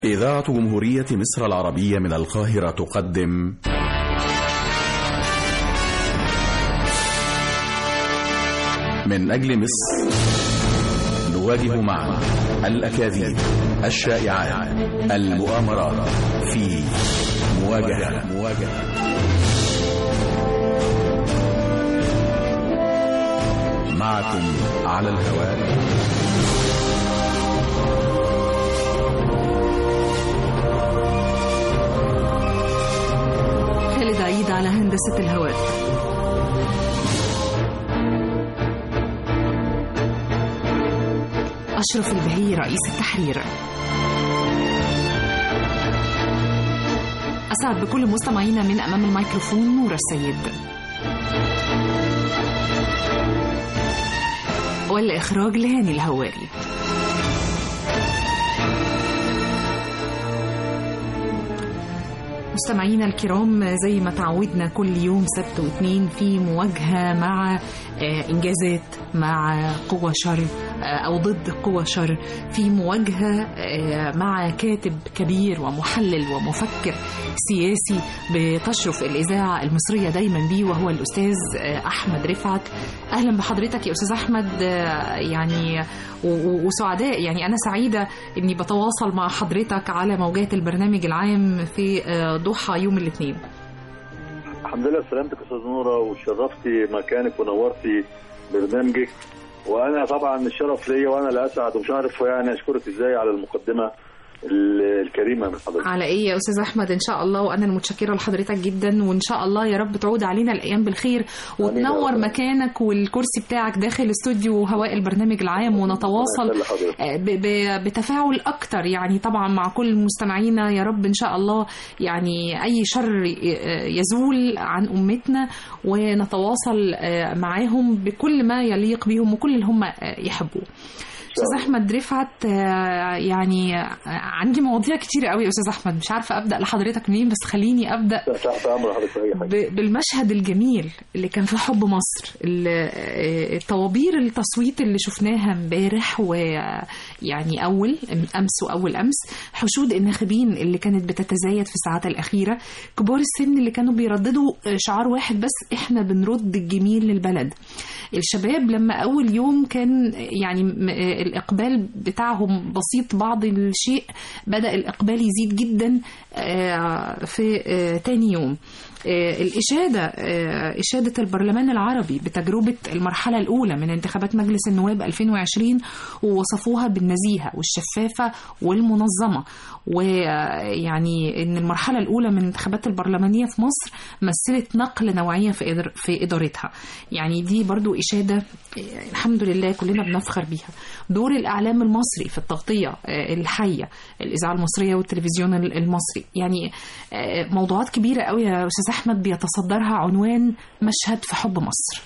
إذاعة جمهورية مصر العربية من القاهرة تقدم من أجل مصر نواجه معا الأكاذيب الشائعات المؤامرات في مواجهة مواجهة معكم على الهواء خالد عيد على هندسة الهواء أشرف البهي رئيس التحرير أسعد بكل مستمعينا من أمام الميكروفون نور السيد والإخراج لهاني الهواري مستمعينا الكرام زي ما تعودنا كل يوم سبت واثنين في مواجهة مع إنجازات مع قوى شر أو ضد قوى شر في مواجهة مع كاتب كبير ومحلل ومفكر سياسي بتشرف الإذاعة المصرية دايما بيه وهو الأستاذ أحمد رفعت أهلا بحضرتك يا أستاذ أحمد يعني وسعداء يعني أنا سعيدة إني بتواصل مع حضرتك على موجات البرنامج العام في ضحى يوم الاثنين الحمد لله سلامتك استاذ نوره وشرفتي مكانك ونورتي برنامجك وانا طبعا الشرف ليا وانا لا اسعد ومش عارف يعني اشكرك ازاي على المقدمه الكريمه من حضرتك على ايه يا استاذ احمد ان شاء الله وانا المتشكره لحضرتك جدا وان شاء الله يا رب تعود علينا الايام بالخير وتنور مكانك والكرسي بتاعك داخل استوديو هواء البرنامج العام ونتواصل بتفاعل اكتر يعني طبعا مع كل مستمعينا يا رب ان شاء الله يعني اي شر يزول عن امتنا ونتواصل معاهم بكل ما يليق بهم وكل اللي هم يحبوه استاذ احمد رفعت يعني عندي مواضيع كتير قوي يا استاذ احمد مش عارفه ابدا لحضرتك منين بس خليني ابدا بالمشهد الجميل اللي كان في حب مصر الطوابير التصويت اللي شفناها امبارح ويعني اول امس واول امس حشود الناخبين اللي كانت بتتزايد في الساعات الاخيره كبار السن اللي كانوا بيرددوا شعار واحد بس احنا بنرد الجميل للبلد الشباب لما اول يوم كان يعني الإقبال بتاعهم بسيط بعض الشيء بدأ الإقبال يزيد جدا في تاني يوم الإشادة إشادة البرلمان العربي بتجربة المرحلة الأولى من انتخابات مجلس النواب 2020 ووصفوها بالنزيهة والشفافة والمنظمة ويعني إن المرحلة الأولى من الانتخابات البرلمانية في مصر مثلت نقلة نوعية في في إدارتها يعني دي برضو إشادة الحمد لله كلنا بنفخر بيها دور الإعلام المصري في التغطية الحية الإذاعة المصرية والتلفزيون المصري يعني موضوعات كبيرة قوي يا أستاذ أحمد بيتصدرها عنوان مشهد في حب مصر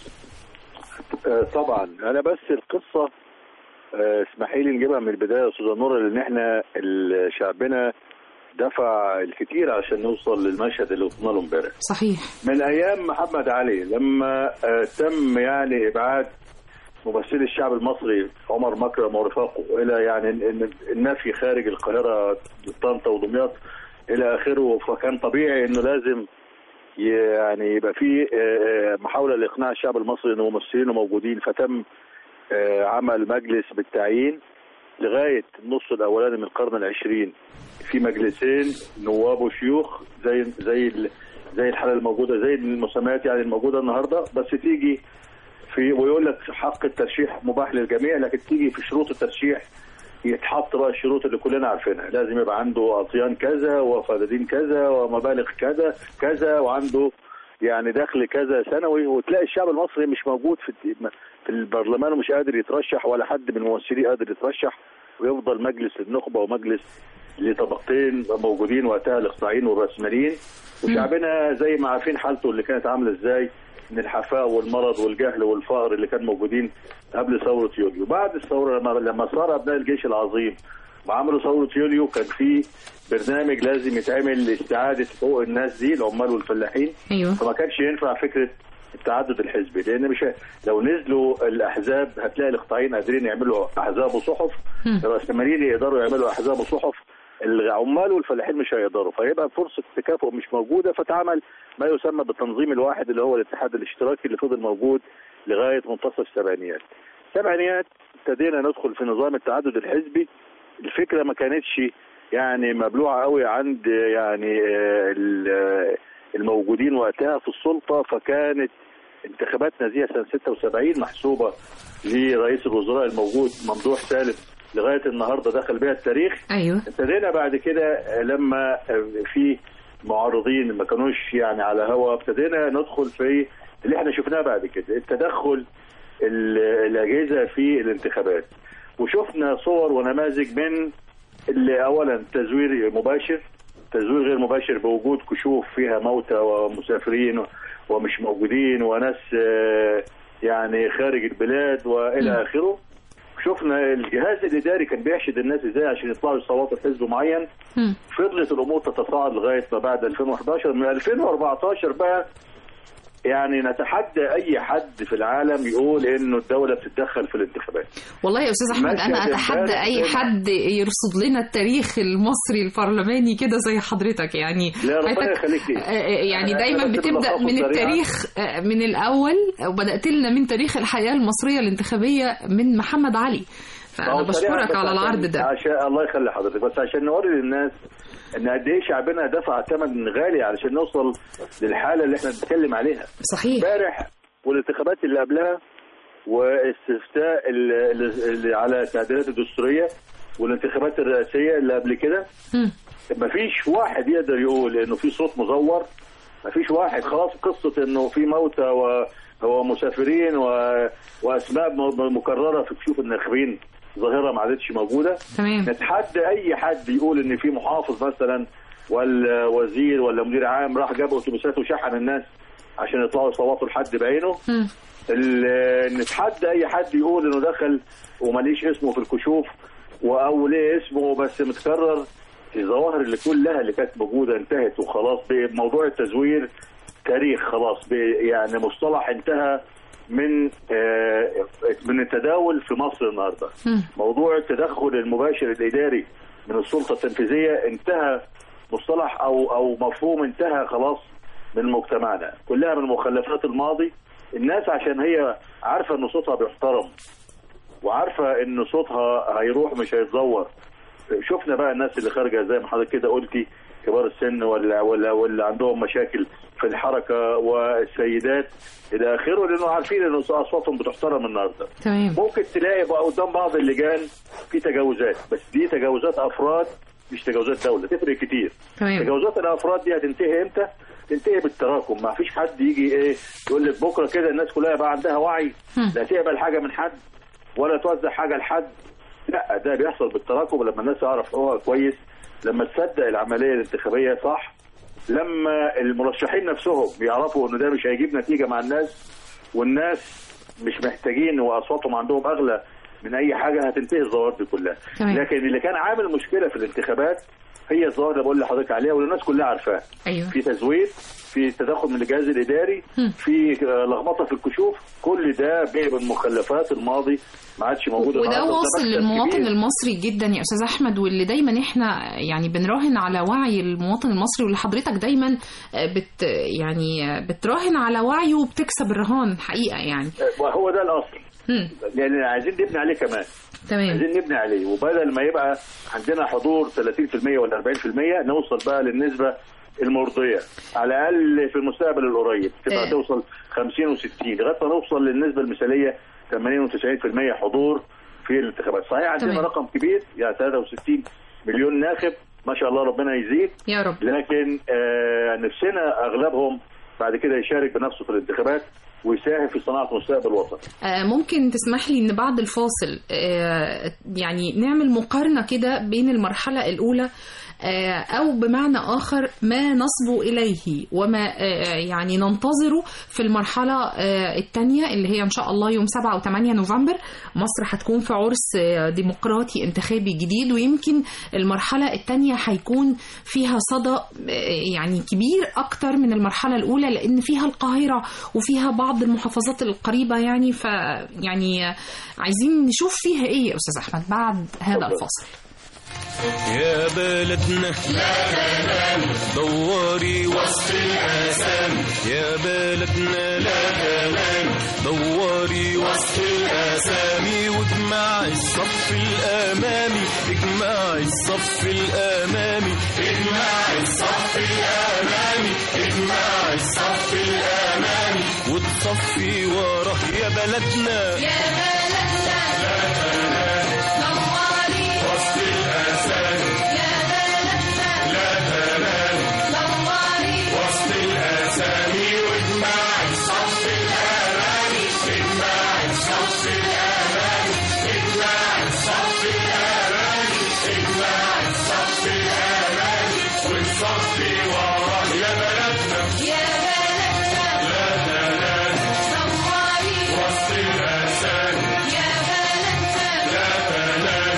طبعا أنا بس القصة اسمحي لي نجيبها من البداية يا أستاذة نور لأن احنا شعبنا دفع الكثير عشان نوصل للمشهد اللي وصلنا له امبارح صحيح من ايام محمد علي لما تم يعني ابعاد ممثلي الشعب المصري عمر مكرم ورفاقه الى يعني النفي خارج القاهره طنطا ودمياط الى اخره فكان طبيعي انه لازم يعني يبقى في محاوله لاقناع الشعب المصري ان ممثلينه موجودين فتم عمل مجلس بالتعيين لغايه النص الاولاني من القرن العشرين في مجلسين نواب وشيوخ زي زي زي الحاله الموجوده زي المسميات يعني الموجوده النهارده بس تيجي في ويقول لك حق الترشيح مباح للجميع لكن تيجي في شروط الترشيح يتحط بقى الشروط اللي كلنا عارفينها لازم يبقى عنده اطيان كذا وفدادين كذا ومبالغ كذا كذا وعنده يعني دخل كذا سنوي وتلاقي الشعب المصري مش موجود في في البرلمان ومش قادر يترشح ولا حد من الممثلين قادر يترشح ويفضل مجلس للنخبه ومجلس لطبقتين موجودين وقتها الاقطاعيين والراسماليين وشعبنا زي ما عارفين حالته اللي كانت عامله ازاي من الحفاء والمرض والجهل والفقر اللي كان موجودين قبل ثوره يوليو بعد الثوره لما لما صار ابناء الجيش العظيم وعملوا ثوره يوليو كان في برنامج لازم يتعمل لاستعاده حقوق الناس دي العمال والفلاحين ايوه فما كانش ينفع فكره التعدد الحزبي لان مش لو نزلوا الاحزاب هتلاقي الاقطاعيين قادرين يعملوا احزاب وصحف الراسماليين يقدروا يعملوا احزاب وصحف العمال والفلاحين مش هيقدروا فيبقى فرصه التكافؤ مش موجوده فتعمل ما يسمى بالتنظيم الواحد اللي هو الاتحاد الاشتراكي اللي فضل موجود لغايه منتصف السبعينيات. السبعينيات ابتدينا ندخل في نظام التعدد الحزبي الفكره ما كانتش يعني مبلوعه قوي عند يعني آه، ال- آه، الموجودين وقتها في السلطه فكانت انتخابات نزيهه سنه 76 محسوبه لرئيس الوزراء الموجود ممدوح سالم لغايه النهارده دخل بها التاريخ ايوه ابتدينا بعد كده لما في معارضين ما كانوش يعني على هوا ابتدينا ندخل في اللي احنا شفناه بعد كده التدخل ال- الاجهزه في الانتخابات وشفنا صور ونماذج من اللي اولا تزوير مباشر تزوير غير مباشر بوجود كشوف فيها موتى ومسافرين ومش موجودين وناس آه، يعني خارج البلاد والى اخره شفنا الجهاز الاداري كان بيحشد الناس ازاي عشان يطلعوا يصوتوا في حزب معين مم. فضلت الامور تتصاعد لغايه ما بعد 2011 من 2014 بقى يعني نتحدى اي حد في العالم يقول انه الدوله بتتدخل في الانتخابات والله يا استاذ احمد ماشي انا يا اتحدى جمال. اي حد يرصد لنا التاريخ المصري البرلماني كده زي حضرتك يعني لا ربنا حضرتك- يخليك ليه. آه، آه، يعني أنا دايما بس بتبدا بلخصه من سريعاً. التاريخ آه، من الاول وبدات لنا من تاريخ الحياه المصريه الانتخابيه من محمد علي ما فانا هو سريعاً بشكرك بس على عشان- العرض ده عشان الله يخلي حضرتك بس عشان نوري للناس ان قد ايه شعبنا دفع ثمن غالي علشان نوصل للحاله اللي احنا بنتكلم عليها صحيح امبارح والانتخابات اللي قبلها واستفتاء ال- ال- اللي على التعديلات الدستوريه والانتخابات الرئاسيه اللي قبل كده مم. مفيش واحد يقدر يقول انه في صوت مزور مفيش واحد خلاص قصه انه في موتى و ومسافرين و... واسماء م- مكرره في كشوف الناخبين ظاهره ما عادتش موجوده تمام نتحدى اي حد يقول ان في محافظ مثلا ولا وزير ولا مدير عام راح جاب اتوبيسات وشحن الناس عشان يطلعوا يصوتوا لحد بعينه مم. ال- نتحدى اي حد يقول انه دخل وماليش اسمه في الكشوف و- او ليه اسمه بس متكرر الظواهر اللي كلها اللي كانت موجوده انتهت وخلاص بقى موضوع التزوير تاريخ خلاص بقى يعني مصطلح انتهى من آه، من التداول في مصر النهارده مم. موضوع التدخل المباشر الاداري من السلطه التنفيذيه انتهى مصطلح او او مفهوم انتهى خلاص من مجتمعنا كلها من مخلفات الماضي الناس عشان هي عارفه ان صوتها بيحترم وعارفه ان صوتها هيروح مش هيتزور شفنا بقى الناس اللي خارجه زي ما حضرتك كده قلتي كبار السن ولا ولا ولا عندهم مشاكل في الحركه والسيدات الى اخره لانه عارفين ان اصواتهم بتحترم النهارده تمام ممكن تلاقي بقى قدام بعض اللجان في تجاوزات بس دي تجاوزات افراد مش تجاوزات دوله تفرق كتير تمام تجاوزات الافراد دي هتنتهي امتى؟ تنتهي بالتراكم ما فيش حد يجي ايه يقول لك بكره كده الناس كلها يبقى عندها وعي هم. لا تقبل حاجه من حد ولا توزع حاجه لحد لا ده بيحصل بالتراكم لما الناس تعرف هو كويس لما تصدق العمليه الانتخابيه صح لما المرشحين نفسهم يعرفوا ان ده مش هيجيب نتيجه مع الناس والناس مش محتاجين واصواتهم عندهم اغلى من اي حاجه هتنتهي الظواهر دي كلها تمام. لكن اللي كان عامل مشكله في الانتخابات هي الظاهره اللي بقول لحضرتك عليها والناس كلها عارفاها ايوه في تزوير في تدخل من الجهاز الاداري هم. في آه، لخبطه في الكشوف كل ده بقى من مخلفات الماضي ما عادش موجود وده النهاردة. واصل مكسب للمواطن كبير. المصري جدا يا استاذ احمد واللي دايما احنا يعني بنراهن على وعي المواطن المصري واللي حضرتك دايما آه، بت يعني آه، بتراهن على وعيه وبتكسب الرهان حقيقه يعني آه، وهو ده الاصل هم. لان عايزين نبني عليه كمان تمام عايزين نبني عليه وبدل ما يبقى عندنا حضور 30% ولا 40% نوصل بقى للنسبه المرضيه على الاقل في المستقبل القريب تبقى إيه. توصل 50 و60 لغايه ما نوصل للنسبه المثاليه 80 و90% حضور في الانتخابات صحيح عندنا تمام. رقم كبير يعني 63 مليون ناخب ما شاء الله ربنا يزيد يا رب لكن آه نفسنا اغلبهم بعد كده يشارك بنفسه في الانتخابات ويساهم في صناعه مستقبل الوطن آه، ممكن تسمح لي ان بعد الفاصل آه، يعني نعمل مقارنه كده بين المرحله الاولى آه، او بمعنى اخر ما نصبو اليه وما آه، يعني ننتظره في المرحله الثانيه اللي هي ان شاء الله يوم 7 و8 نوفمبر مصر هتكون في عرس آه، ديمقراطي انتخابي جديد ويمكن المرحله الثانيه هيكون فيها صدى آه، يعني كبير اكتر من المرحله الاولى لان فيها القاهره وفيها بعض المحافظات القريبه يعني ف يعني آه، عايزين نشوف فيها ايه يا استاذ احمد بعد هذا اتفضل. الفاصل يا بلدنا لا تنام دوري وسط الأسامي يا بلدنا لا تنام دوري وسط الأسامي واجمع الصف الأمامي اجمع الصف الأمامي اجمع الصف الأمامي اجمع الصف الأمامي وتصفي وراه يا بلدنا وسط الأسامي وسط الأسامي واجمع الصف الأمامي اجمع الصف الأمامي اجمع الصف الأمامي اجمع الصف الأمامي والصف وراه يا بلدنا لا تنام وسط الأسامي لا تنام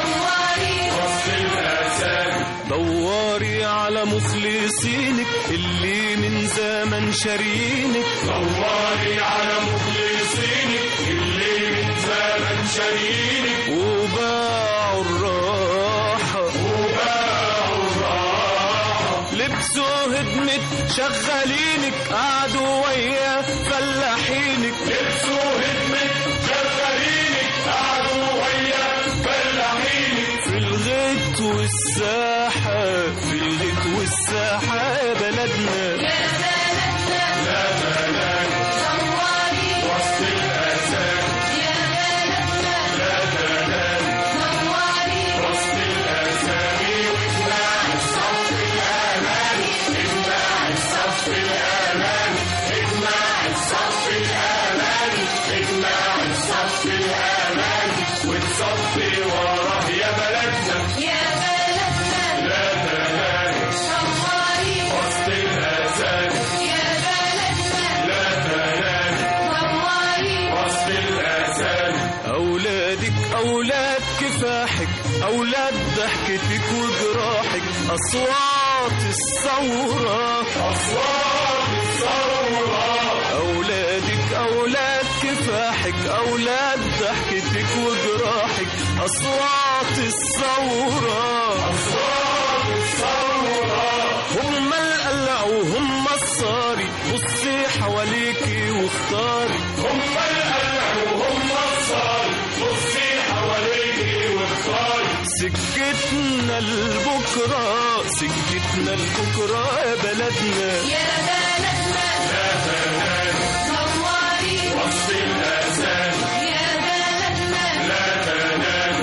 وسط الأسامي دوري على مخلصينك اللي من زمن شارينك دوري على مخلصينك اللي من زمن شارينك وباعوا الراحة وباعوا الراحة لبسوا هدمة شغالينك قعدوا ويا فلاحينك لبسوا هدمة شغالينك قعدوا ويا فلاحينك في الغيط والساحة في الغيط والساحة يا بلدنا لا بلد وسط الأسامي لا بلد وسط الأسامي واجمع الصف الأمامي اجمع الصف الأمامي اجمع الصف الأمامي اجمع الصف الأمامي وتصفي وراه يا بلدنا لا تنام وسط الأسامي لا تنام وسط الأسامي أولادك أولاد كفاحك أولاد ضحكتك وجراحك أصوات الثورة أصوات الثورة أولادك أولاد كفاحك أولاد ضحكتك وجراحك أصوات الثورة أصوات الثورة هم القلع وهم الصاري بصي حواليكي واختاري هم القلع وهم الصاري بصي حواليكي واختاري سكتنا لبكرة سكتنا لبكرة يا بلدنا لا تنام وسط الأسامي لا تنام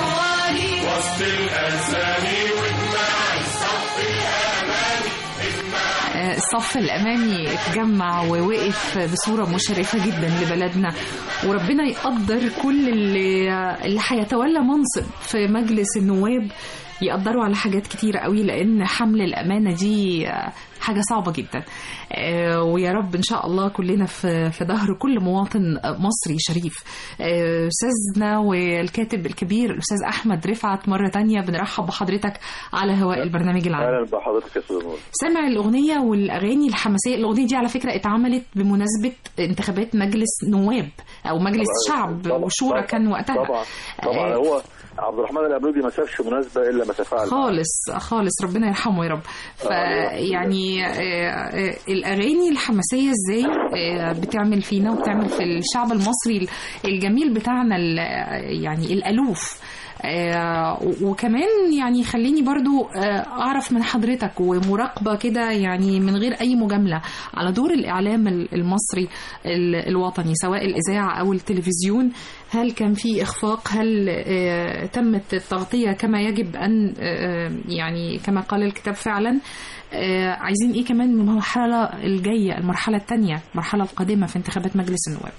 وسط الأسامي واجمع الصف الأمامي اجمع الصف الأمامي اتجمع ووقف بصورة مشرفة جدا لبلدنا وربنا يقدر كل اللي اللي هيتولى منصب في مجلس النواب يقدروا على حاجات كتيرة قوي لأن حمل الأمانة دي حاجة صعبة جدا آه، ويا رب إن شاء الله كلنا في في ظهر كل مواطن مصري شريف آه، أستاذنا والكاتب الكبير الأستاذ أحمد رفعت مرة تانية بنرحب بحضرتك على هواء البرنامج العام اهلا بحضرتك يا استاذ نور سامع الأغنية والأغاني الحماسية الأغنية دي على فكرة اتعملت بمناسبة انتخابات مجلس نواب أو مجلس طبعاً- شعب طبعاً- وشورى طبعاً- كان وقتها طبعا طبعا آه، هو عبد الرحمن الأبنودي ما سابش مناسبه الا ما تفاعل معها. خالص خالص ربنا يرحمه يا رب آه، فيعني الاغاني الحماسيه ازاي آه، بتعمل فينا وبتعمل في الشعب المصري الجميل بتاعنا ال- يعني الالوف آه، وكمان يعني خليني برضو آه، اعرف من حضرتك ومراقبه كده يعني من غير اي مجامله على دور الاعلام المصري ال- الوطني سواء الاذاعه او التلفزيون هل كان في اخفاق هل آه، تمت التغطيه كما يجب ان آه، يعني كما قال الكتاب فعلا آه، عايزين ايه كمان من المرحله الجايه المرحله الثانيه المرحله القادمه في انتخابات مجلس النواب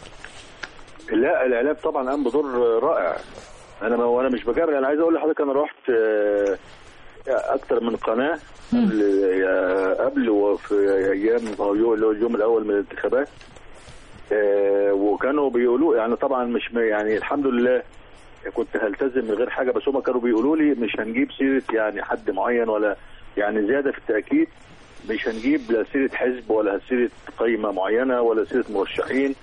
لا الاعلام طبعا قام بدور رائع انا ما وانا مش بجري انا عايز اقول لحضرتك انا رحت آه، اكتر من قناه قبل آه، قبل وفي ايام أو يو- اللي هو اليوم الاول من الانتخابات آه، وكانوا بيقولوا يعني طبعا مش م- يعني الحمد لله كنت هلتزم من غير حاجه بس هم كانوا بيقولوا لي مش هنجيب سيره يعني حد معين ولا يعني زياده في التاكيد مش هنجيب لا سيره حزب ولا سيره قائمه معينه ولا سيره مرشحين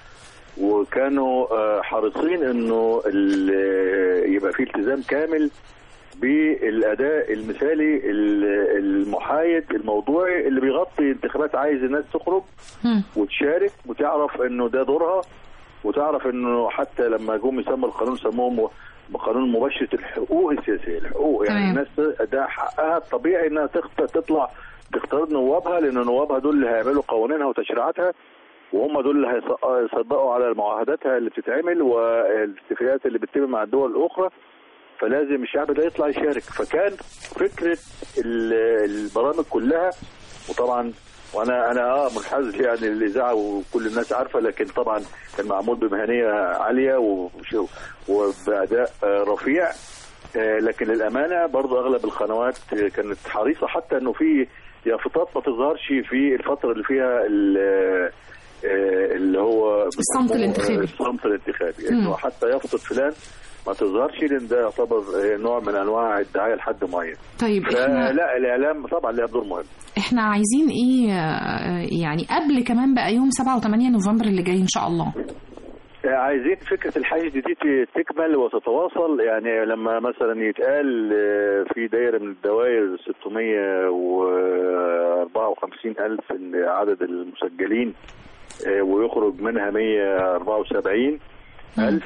وكانوا آه، حريصين انه ال- يبقى في التزام كامل بالاداء المثالي ال- المحايد الموضوعي اللي بيغطي انتخابات عايز الناس تخرج مم. وتشارك وتعرف انه ده دورها وتعرف انه حتى لما جم يسموا القانون سموهم بقانون مباشره الحقوق السياسيه الحقوق يعني تمام. الناس ده حقها الطبيعي انها تخت- تطلع تختار نوابها لان نوابها دول اللي هيعملوا قوانينها وتشريعاتها وهم دول اللي هيص- هيصدقوا على معاهداتها اللي بتتعمل والاتفاقيات اللي بتتم مع الدول الاخرى فلازم الشعب ده يطلع يشارك فكان فكره ال- البرامج كلها وطبعا وانا انا اه منحاز يعني للاذاعه وكل الناس عارفه لكن طبعا كان معمول بمهنيه عاليه وش- وباداء آه، رفيع آه، لكن للامانه برضو اغلب القنوات آه، كانت حريصه حتى انه في يافطات ما تظهرش في الفتره اللي فيها ال- آه، اللي هو الصمت الانتخابي. الصمت الانتخابي مم. انه حتى يافطه فلان ما تظهرش لان ده يعتبر آه، نوع من انواع الدعايه لحد معين طيب احنا فلا الاعلام طبعا له دور مهم احنا عايزين ايه آه، يعني قبل كمان بقى يوم 7 و8 نوفمبر اللي جاي ان شاء الله عايزين فكرة الحشد دي تكمل وتتواصل يعني لما مثلا يتقال آه، في دايرة من الدوائر 654 ألف إن عدد المسجلين آه، ويخرج منها 174 ألف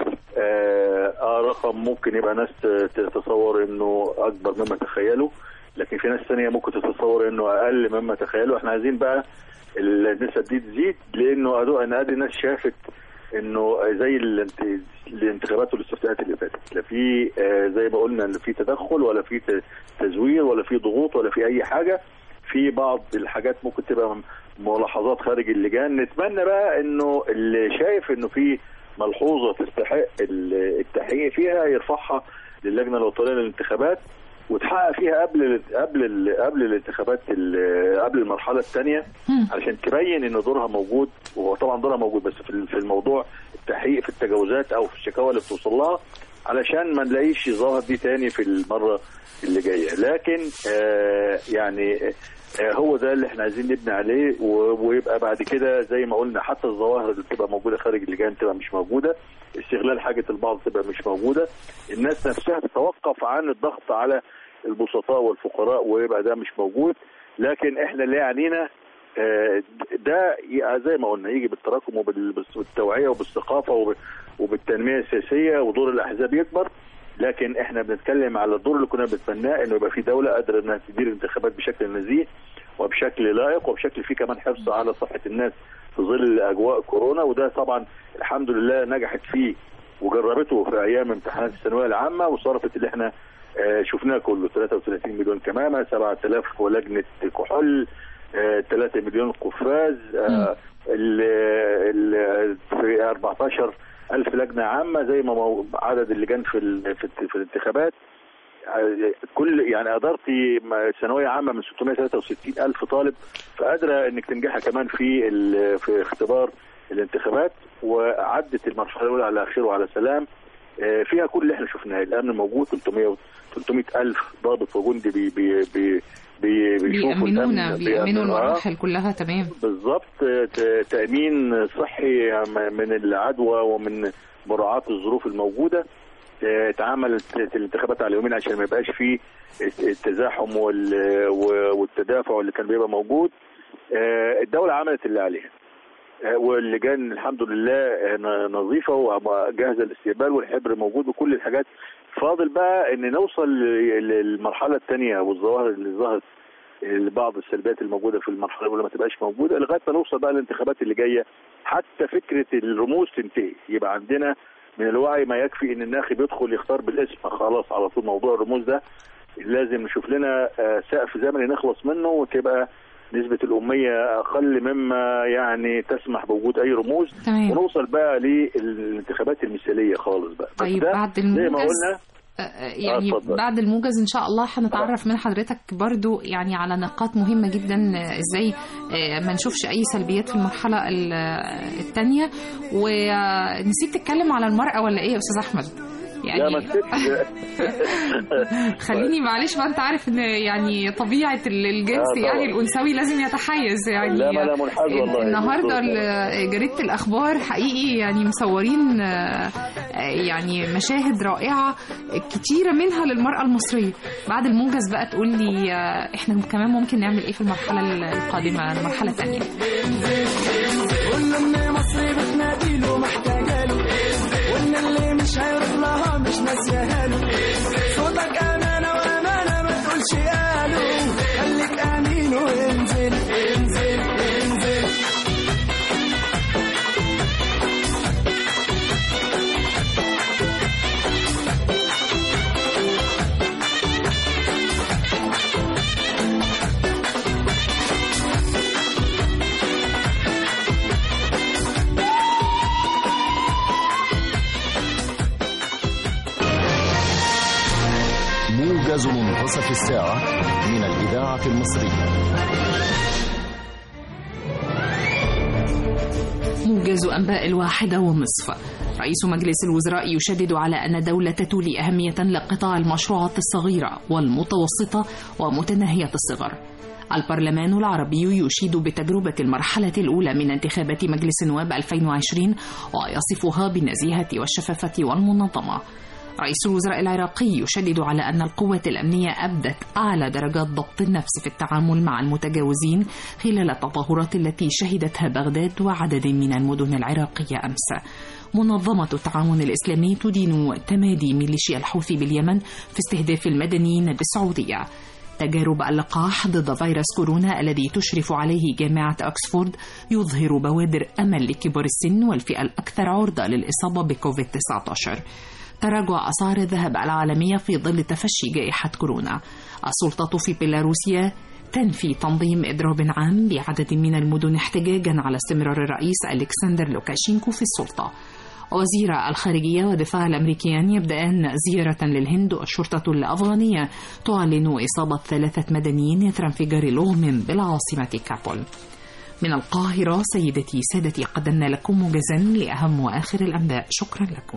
آه آه، رقم ممكن يبقى ناس ت- تتصور إنه أكبر مما تخيلوا لكن في ناس ثانية ممكن تتصور إنه أقل مما تخيلوا إحنا عايزين بقى النسب دي تزيد لأنه أدو أن أدي الناس شافت انه زي الانت- الانتخابات والاستفتاءات اللي فاتت لا في آه، زي ما قلنا ان في تدخل ولا في ت- تزوير ولا في ضغوط ولا في اي حاجه في بعض الحاجات ممكن تبقى ملاحظات خارج اللجان نتمنى بقى انه اللي شايف انه في ملحوظه تستحق ال- التحقيق فيها يرفعها للجنه الوطنيه للانتخابات وتحقق فيها قبل ال- قبل ال- قبل الانتخابات ال- قبل المرحله الثانيه مم. علشان تبين ان دورها موجود وهو طبعا دورها موجود بس في في الموضوع التحقيق في التجاوزات او في الشكاوى اللي بتوصل لها علشان ما نلاقيش ظاهر دي تاني في المره اللي جايه لكن آه يعني آه هو ده اللي احنا عايزين نبني عليه و- ويبقى بعد كده زي ما قلنا حتى الظواهر اللي بتبقى موجوده خارج اللجان تبقى مش موجوده استغلال حاجه البعض تبقى مش موجوده الناس نفسها تتوقف عن الضغط على البسطاء والفقراء ويبقى ده مش موجود لكن احنا اللي يعنينا آه، ده ي- زي ما قلنا يجي بالتراكم وبال- وبالتوعيه وبالثقافه وب- وبالتنميه السياسيه ودور الاحزاب يكبر لكن احنا بنتكلم على الدور اللي كنا بنتمناه انه يبقى في دوله قادره انها تدير الانتخابات بشكل نزيه وبشكل لائق وبشكل فيه كمان حرص على صحه الناس في ظل اجواء كورونا وده طبعا الحمد لله نجحت فيه وجربته في ايام امتحانات الثانويه العامه وصرفت اللي احنا آه، شفناه كله 33 مليون كمامه 7000 ولجنه كحول آه، 3 مليون قفاز آه، ال ال في 14 ألف لجنة عامة زي ما مو- عدد اللجان في ال- في, الت- في الانتخابات آه، كل يعني أدارتي م- ثانوية عامة من 663 ألف طالب فقادرة إنك تنجحها كمان في ال- في اختبار الانتخابات وعدت المرحلة الأولى على خير وعلى سلام آه، فيها كل اللي احنا شفناه الامن موجود 300 و- 300 الف ضابط وجندي بي بي بي بي بيشوفوا بيأمنونا الأمن، بيأمنوا بيأمنوا- آه. المراحل كلها تمام بالظبط ت- تأمين صحي من العدوى ومن مراعاة الظروف الموجودة اه، اتعملت الانتخابات على يومين عشان ما يبقاش فيه التزاحم وال- والتدافع اللي كان بيبقى موجود اه، الدولة عملت اللي عليها اه، واللجان الحمد لله اه، نظيفة وجاهزة للاستقبال والحبر موجود وكل الحاجات فاضل بقى ان نوصل للمرحلة الثانية والظواهر اللي ظهرت بعض السلبيات الموجوده في المرحله الاولى ما تبقاش موجوده لغايه ما نوصل بقى للانتخابات اللي جايه حتى فكره الرموز تنتهي يبقى عندنا من الوعي ما يكفي ان الناخب يدخل يختار بالاسم خلاص على طول موضوع الرموز ده لازم نشوف لنا آه، سقف زمني نخلص منه وتبقى نسبة الأمية أقل مما يعني تسمح بوجود أي رموز تمام. ونوصل بقى للانتخابات المثالية خالص بقى بس طيب ده بعد زي ما الموجز قلنا آه، آه، يعني اتفضل. بعد الموجز ان شاء الله هنتعرف من حضرتك برضو يعني على نقاط مهمه جدا آه، ازاي آه، ما نشوفش اي سلبيات في المرحله الثانيه ونسيت تتكلم على المراه ولا ايه يا استاذ احمد لا ما يعني تسيبش خليني معلش بقى انت عارف ان يعني طبيعه ال- الجنس آه طبعا. يعني الانثوي لازم يتحيز يعني لا، ما لا منحاز والله. النهارده بالظبط. ال- جريده الاخبار حقيقي يعني مصورين آه، آه، يعني مشاهد رائعه كتيره منها للمراه المصريه بعد الموجز بقى تقول لي آه، احنا كمان ممكن نعمل ايه في المرحله القادمه المرحله الثانيه قلنا ان مصر بتناديله محتاجاله قلنا اللي مش هيروح لها مش ناسيها له صوتك امانه وامانه ما تقولش قالوا خليك امين وانزل انزل انزل موجز منتصف الساعة من الإذاعة المصرية موجز أنباء الواحدة ونصف رئيس مجلس الوزراء يشدد على أن دولة تولي أهمية لقطاع المشروعات الصغيرة والمتوسطة ومتناهية الصغر البرلمان العربي يشيد بتجربة المرحلة الأولى من انتخابات مجلس النواب 2020 ويصفها بالنزيهة والشفافة والمنظمة رئيس الوزراء العراقي يشدد على أن القوات الأمنية أبدت أعلى درجات ضبط النفس في التعامل مع المتجاوزين خلال التظاهرات التي شهدتها بغداد وعدد من المدن العراقية أمس. منظمة التعاون الإسلامي تدين تمادي ميليشيا الحوثي باليمن في استهداف المدنيين بالسعودية. تجارب اللقاح ضد فيروس كورونا الذي تشرف عليه جامعة أكسفورد يظهر بوادر أمل لكبار السن والفئة الأكثر عرضة للإصابة بكوفيد 19. تراجع أسعار الذهب العالمية في ظل تفشي جائحة كورونا السلطة في بيلاروسيا تنفي تنظيم إضراب عام بعدد من المدن احتجاجا على استمرار الرئيس ألكسندر لوكاشينكو في السلطة وزير الخارجية والدفاع الأمريكيان يبدأان زيارة للهند والشرطة الأفغانية تعلن إصابة ثلاثة مدنيين إثر انفجار لغم بالعاصمة كابول من القاهرة سيدتي سادتي قدمنا لكم موجزا لأهم وآخر الأنباء شكرا لكم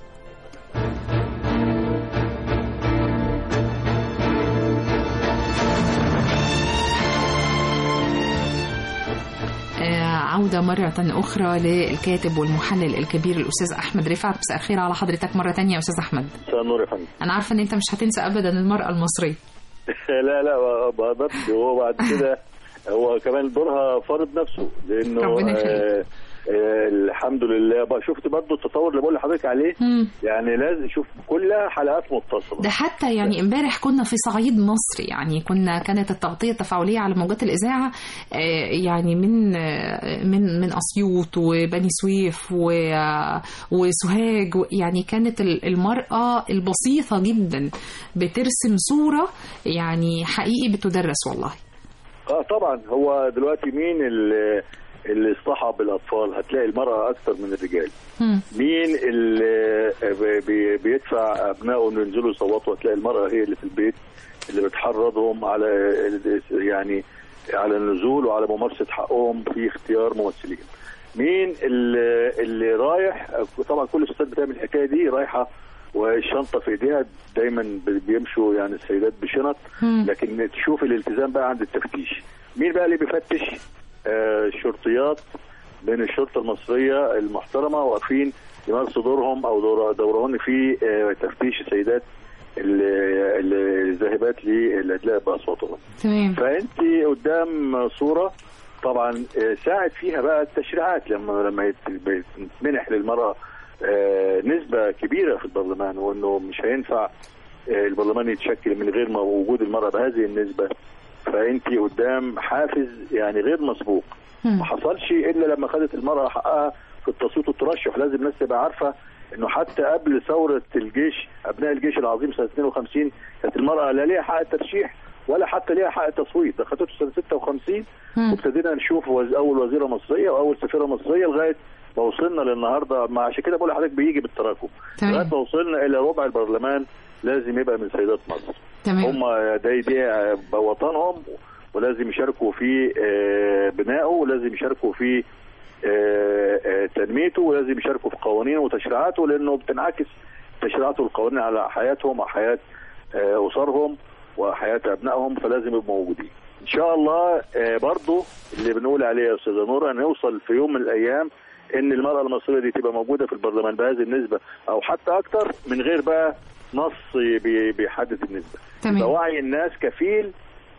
آه، عودة مرة أخرى للكاتب والمحلل الكبير الأستاذ أحمد رفعت مساء الخير على حضرتك مرة تانية يا أستاذ أحمد مساء النور يا فندم أنا عارفة إن أنت مش هتنسى أبدا المرأة المصرية لا لا ما بقدرش هو بعد كده هو كمان دورها فرض نفسه لانه ربنا يخليك. آه آه الحمد لله بقى شفت برضه التطور اللي بقول لحضرتك عليه مم. يعني لازم شوف كلها حلقات متصله ده حتى يعني امبارح كنا في صعيد مصر يعني كنا كانت التغطيه التفاعليه على موجات الاذاعه آه، يعني من آه، من من اسيوط وبني سويف و- آه، وسوهاج و- يعني كانت ال- المراه البسيطه جدا بترسم صوره يعني حقيقي بتدرس والله اه طبعا هو دلوقتي مين اللي اللي اصطحب الاطفال هتلاقي المراه اكثر من الرجال مم. مين اللي بي- بيدفع ابنائه انه ينزلوا يصوتوا هتلاقي المراه هي اللي في البيت اللي بتحرضهم على ال- يعني على النزول وعلى ممارسه حقهم في اختيار ممثلين مين اللي, اللي رايح طبعا كل الستات بتعمل الحكايه دي رايحه والشنطه في ايديها دايما بيمشوا يعني السيدات بشنط مم. لكن تشوف الالتزام بقى عند التفتيش مين بقى اللي بيفتش آه الشرطيات من الشرطه المصريه المحترمه واقفين يمارسوا دورهم او دور دورهن في آه تفتيش السيدات اللي- اللي الذاهبات للادلاء باصواتهم تمام فانت قدام صوره طبعا آه، ساعد فيها بقى التشريعات لما لما يت- يتمنح للمراه آه، نسبه كبيره في البرلمان وانه مش هينفع آه، البرلمان يتشكل من غير ما وجود المراه بهذه النسبه فانت قدام حافز يعني غير مسبوق مم. ما حصلش الا لما خدت المراه حقها في التصويت والترشح لازم الناس تبقى عارفه انه حتى قبل ثوره الجيش ابناء الجيش العظيم سنه 52 كانت المراه لا ليها حق الترشيح ولا حتى ليها حق التصويت ده خدته سنه 56 مم. وابتدينا نشوف وز- اول وزيره مصريه واول سفيره مصريه لغايه ما وصلنا للنهارده ما عشان كده بقول لحضرتك بيجي بالتراكم تمام. لغايه ما وصلنا الى ربع البرلمان لازم يبقى من سيدات مصر تمام هم دي دي وطنهم ولازم يشاركوا في آه، بنائه ولازم يشاركوا في آه، آه، تنميته ولازم يشاركوا في قوانينه وتشريعاته لانه بتنعكس التشريعات والقوانين على حياتهم وحياه آه، اسرهم وحياه ابنائهم فلازم يبقوا موجودين. ان شاء الله آه، برضو اللي بنقول عليه يا استاذه نور هنوصل في يوم من الايام ان المراه المصريه دي تبقى موجوده في البرلمان بهذه النسبه او حتى اكتر من غير بقى نص بي- بيحدد النسبه. تمام. يبقى وعي الناس كفيل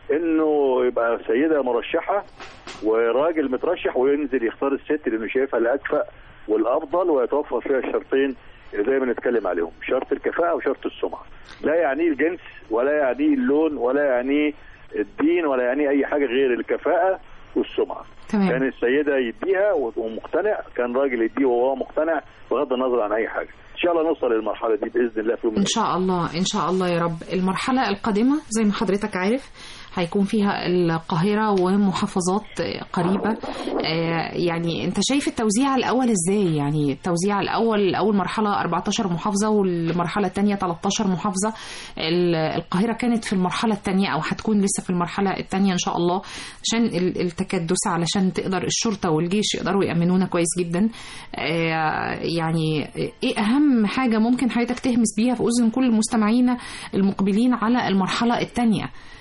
انه يبقى سيده مرشحه وراجل مترشح وينزل يختار الست لانه شايفها الاكفأ والافضل ويتوفر فيها الشرطين اللي دايما نتكلم عليهم شرط الكفاءه وشرط السمعه لا يعنيه الجنس ولا يعنيه اللون ولا يعنيه الدين ولا يعنيه اي حاجه غير الكفاءه والسمعه تمام. كان السيده يديها ومقتنع كان راجل يديه وهو مقتنع بغض النظر عن اي حاجه ان شاء الله نوصل للمرحله دي باذن الله في يوم من ان شاء الله ان شاء الله يا رب المرحله القادمه زي ما حضرتك عارف هيكون فيها القاهرة ومحافظات قريبة آه، يعني انت شايف التوزيع الأول ازاي يعني التوزيع الأول أول مرحلة 14 محافظة والمرحلة الثانية 13 محافظة ال- القاهرة كانت في المرحلة الثانية أو هتكون لسه في المرحلة الثانية إن شاء الله عشان ال- التكدس علشان تقدر الشرطة والجيش يقدروا يأمنونا كويس جدا آه، يعني ايه أهم حاجة ممكن حضرتك تهمس بيها في أذن كل المستمعين المقبلين على المرحلة الثانية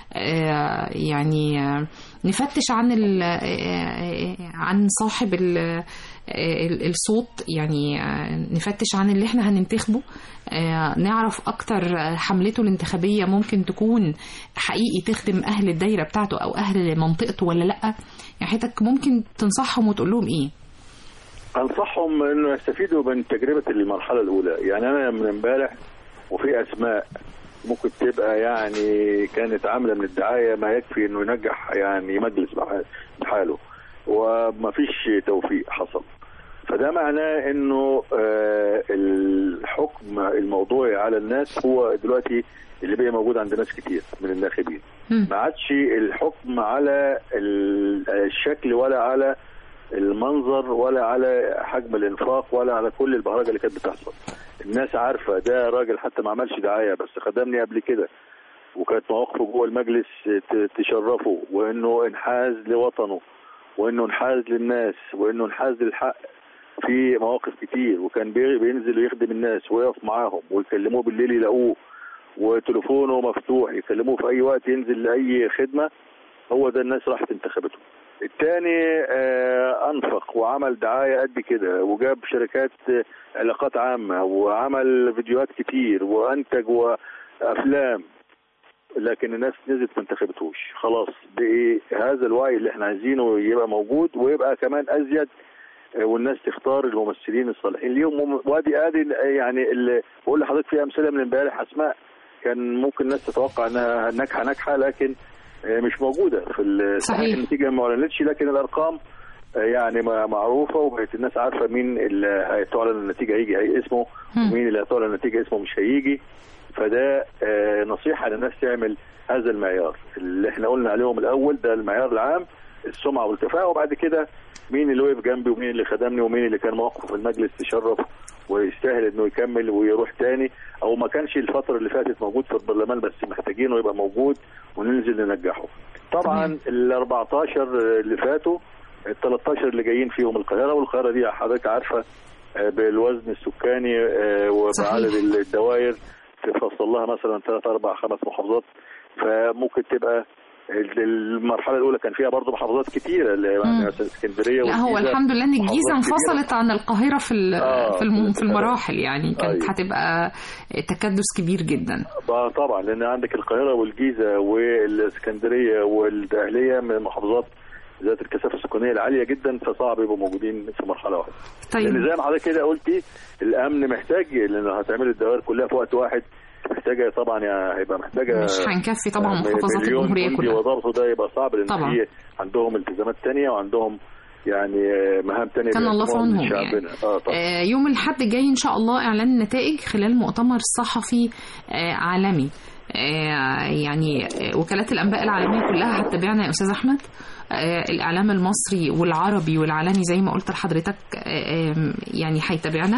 آه، يعني آه، نفتش عن ال- آه، عن صاحب ال- آه، ال- الصوت يعني آه، نفتش عن اللي احنا هننتخبه آه، نعرف اكتر آه، حملته الانتخابيه ممكن تكون حقيقي تخدم اهل الدايره بتاعته او اهل منطقته ولا لا يعني حضرتك ممكن تنصحهم وتقول لهم ايه انصحهم انه يستفيدوا من تجربه المرحله الاولى يعني انا من امبارح وفي اسماء ممكن تبقى يعني كانت عامله من الدعايه ما يكفي انه ينجح يعني مجلس بح- بحاله وما فيش توفيق حصل فده معناه انه آه، الحكم الموضوعي على الناس هو دلوقتي اللي بقى موجود عند ناس كتير من الناخبين مم. ما عادش الحكم على ال- الشكل ولا على المنظر ولا على حجم الانفاق ولا على كل البهرجه اللي كانت بتحصل الناس عارفه ده راجل حتى ما عملش دعايه بس خدمني قبل كده وكانت مواقفه جوه المجلس ت- تشرفه وانه انحاز لوطنه وانه انحاز للناس وانه انحاز للحق في مواقف كتير وكان بي- بينزل يخدم الناس ويقف معاهم ويكلموه بالليل يلاقوه وتليفونه مفتوح يكلموه في اي وقت ينزل لاي خدمه هو ده الناس راحت انتخبته الثاني انفق وعمل دعايه قد كده وجاب شركات آه، علاقات عامه وعمل فيديوهات كتير وانتج وافلام لكن الناس نزلت ما انتخبتوش خلاص بقي هذا الوعي اللي احنا عايزينه يبقى موجود ويبقى كمان ازيد آه، والناس تختار الممثلين الصالحين ليهم وم- وادي ادي يعني اللي بقول لحضرتك في امثله من امبارح اسماء كان ممكن الناس تتوقع انها ناجحه ناجحه لكن آه، مش موجوده في ال- صحيح. النتيجه ما اعلنتش لكن الارقام آه، يعني ما- معروفه وبقت الناس عارفه مين اللي هيتعلن النتيجه هيجي هي اسمه مم. ومين اللي هيتعلن النتيجه اسمه مش هيجي فده آه، نصيحه للناس تعمل هذا المعيار اللي احنا قلنا عليهم الاول ده المعيار العام السمعه والكفاءه وبعد كده مين اللي وقف جنبي ومين اللي خدمني ومين اللي كان موقفه في المجلس تشرف ويستاهل انه يكمل ويروح تاني او ما كانش الفتره اللي فاتت موجود في البرلمان بس محتاجينه يبقى موجود وننزل ننجحه طبعا ال 14 اللي فاتوا ال 13 اللي جايين فيهم القاهره والقاهره دي حضرتك عارفه آه، بالوزن السكاني آه، وبعدد صحيح. الدوائر تفصل لها مثلا ثلاث اربع خمس محافظات فممكن تبقى ال- المرحله الاولى كان فيها برضه محافظات كتيره اللي يعني مثلا اسكندريه لا هو والجيزة الحمد لله ان الجيزه محافظات كتيرة. انفصلت عن القاهره في ال- آه، في الم- في في المراحل يعني كانت أيوة. هتبقى تكدس كبير جدا آه، طبعا لان عندك القاهره والجيزه والاسكندريه والدقهليه من محافظات ذات الكثافه السكانيه العاليه جدا فصعب يبقوا موجودين في مرحله واحده. طيب لان زي ما حضرتك كده قلتي الامن محتاج لان هتعمل الدوائر كلها في وقت واحد محتاجه طبعا يعني هيبقى محتاجه مش هنكفي طبعا آه، محافظات مليون الجمهوريه جندي كلها وضبطه ده يبقى صعب لان طبعا. في عندهم التزامات تانية وعندهم يعني آه، مهام تانية كان الله في بيقدموها عونهم لشعبنا. اه طبعا آه، يوم الحد الجاي ان شاء الله اعلان النتائج خلال مؤتمر صحفي آه، عالمي آه، يعني آه، وكالات الانباء العالميه كلها هتتابعنا يا استاذ احمد آه، الاعلام المصري والعربي والعالمي زي ما قلت لحضرتك آه، آم، يعني هيتابعنا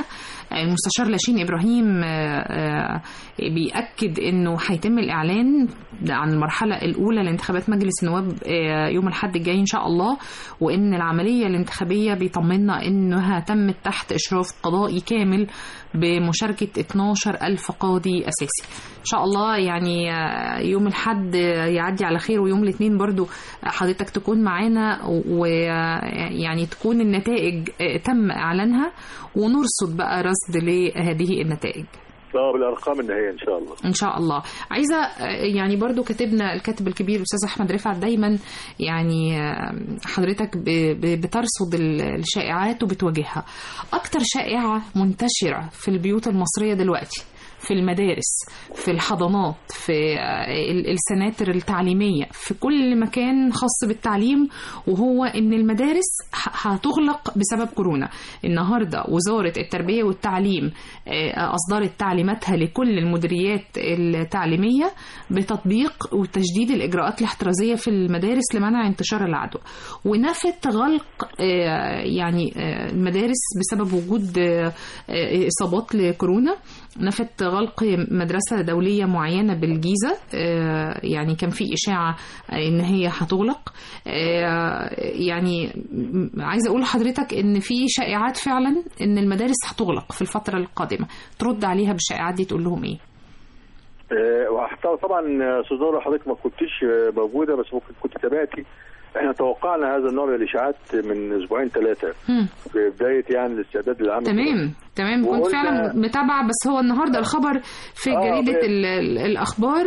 المستشار لاشين ابراهيم آه، آه، بيأكد انه هيتم الاعلان عن المرحله الاولى لانتخابات مجلس النواب آه، يوم الاحد الجاي ان شاء الله وان العمليه الانتخابيه بيطمنا انها تمت تحت اشراف قضائي كامل بمشاركه 12 ألف قاضي اساسي ان شاء الله يعني آه، يوم الاحد آه، يعدي على خير ويوم الاثنين برضو حضرتك تكون معانا ويعني تكون النتائج آه، تم اعلانها ونرصد بقى رصد لهذه النتائج اه بالارقام النهائيه ان شاء الله ان شاء الله عايزه آه، يعني برضو كاتبنا الكاتب الكبير الاستاذ احمد رفعت دايما يعني آه، حضرتك ب- ب- بترصد ال- الشائعات وبتواجهها اكتر شائعه منتشره في البيوت المصريه دلوقتي في المدارس في الحضانات في آه، ال- السناتر التعليمية في كل مكان خاص بالتعليم وهو ان المدارس ه- هتغلق بسبب كورونا النهاردة وزارة التربية والتعليم آه، أصدرت تعليماتها لكل المديريات التعليمية بتطبيق وتشديد الإجراءات الاحترازية في المدارس لمنع انتشار العدوى ونفت غلق آه، يعني آه، المدارس بسبب وجود آه، آه، إصابات لكورونا نفت غلق مدرسة دولية معينة بالجيزة آه، يعني كان في إشاعة إن هي هتغلق آه، يعني م- عايزة أقول لحضرتك إن في شائعات فعلا إن المدارس هتغلق في الفترة القادمة ترد عليها بالشائعات دي تقول لهم إيه؟ آه، وحتى طبعا آه، استاذ نور حضرتك ما كنتش آه، موجوده بس ممكن كنت تابعتي احنا توقعنا هذا النوع من الاشاعات من اسبوعين ثلاثه هم. في بدايه يعني الاستعداد للعام تمام تمام كنت وقلنا- فعلا متابعه بس هو النهارده الخبر في آه، جريده ب- ال- ال- الاخبار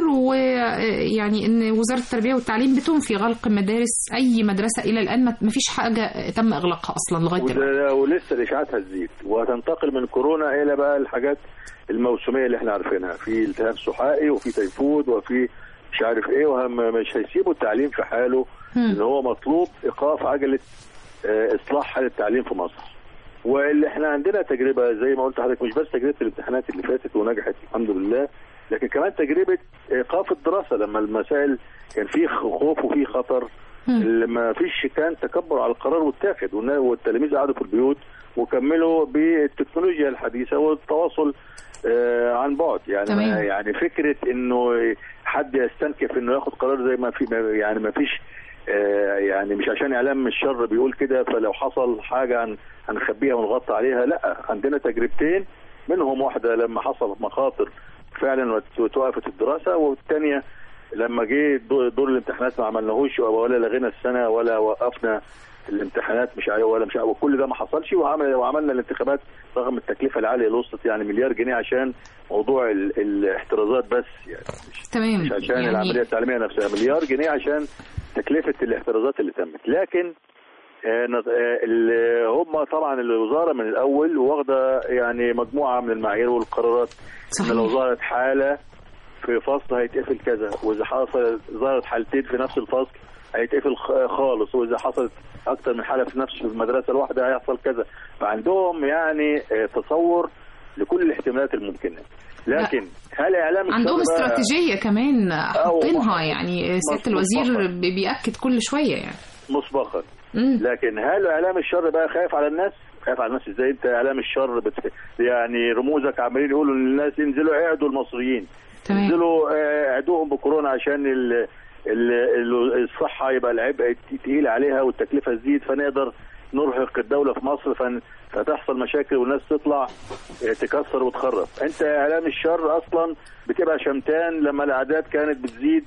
ويعني ان وزاره التربيه والتعليم بتنفي غلق مدارس اي مدرسه الى الان ما فيش حاجه تم اغلاقها اصلا لغايه دلوقتي وده- ولسه الاشاعات هتزيد وهتنتقل من كورونا الى بقى الحاجات الموسميه اللي احنا عارفينها في التهاب سحائي وفي تيفود وفي مش عارف ايه وهم مش هيسيبوا التعليم في حاله هم. ان هو مطلوب ايقاف عجله آه، اصلاح حال التعليم في مصر واللي احنا عندنا تجربه زي ما قلت لحضرتك مش بس تجربه الامتحانات اللي فاتت ونجحت الحمد لله لكن كمان تجربه ايقاف الدراسه لما المسائل كان في خوف وفي خطر هم. لما فيش كان تكبر على القرار واتاخد والنا- والتلاميذ قعدوا في البيوت وكملوا بالتكنولوجيا الحديثه والتواصل آه، عن بعد يعني تمام. ما يعني فكره انه حد يستنكف انه ياخد قرار زي ما في ما- يعني ما فيش آه، يعني مش عشان اعلام الشر بيقول كده فلو حصل حاجه هن- هنخبيها ونغطي عليها لا عندنا تجربتين منهم واحده لما حصلت مخاطر فعلا وت- وتوقفت الدراسه والثانيه لما جه دور دور الامتحانات ما عملناهوش ولا لغينا السنه ولا وقفنا الامتحانات مش عارف ولا مش عارف وكل ده ما حصلش وعمل وعملنا الانتخابات رغم التكلفه العاليه اللي وصلت يعني مليار جنيه عشان موضوع ال- الاحترازات بس يعني مش تمام مش عشان يعني العمليه التعليميه نفسها مليار جنيه عشان تكلفه الاحترازات اللي تمت لكن آه، نظ- آه، ال- هم طبعا الوزاره من الاول واخده يعني مجموعه من المعايير والقرارات صحيح. ان لو ظهرت حاله في فصل هيتقفل كذا واذا حصل ظهرت حالتين في نفس الفصل هيتقفل خ- خالص واذا حصلت اكتر من حاله في نفس المدرسه الواحده هيحصل كذا فعندهم يعني آه، تصور لكل الاحتمالات الممكنه لكن هل اعلام عندهم الشر بقى- استراتيجيه كمان حاطينها أو- يعني سياده مسبقاً. الوزير بي- بياكد كل شويه يعني مسبقا مم. لكن هل اعلام الشر بقى خايف على الناس؟ خايف على الناس ازاي انت اعلام الشر بت... يعني رموزك عمالين يقولوا للناس انزلوا اعدوا المصريين تمام انزلوا آه، اعدوهم بكورونا عشان ال... ال... ال- الصحه يبقى العبء تقيل عليها والتكلفه تزيد فنقدر نرهق الدوله في مصر فن... فتحصل مشاكل والناس تطلع آه، تكسر وتخرب انت اعلام الشر اصلا بتبقى شمتان لما الاعداد كانت بتزيد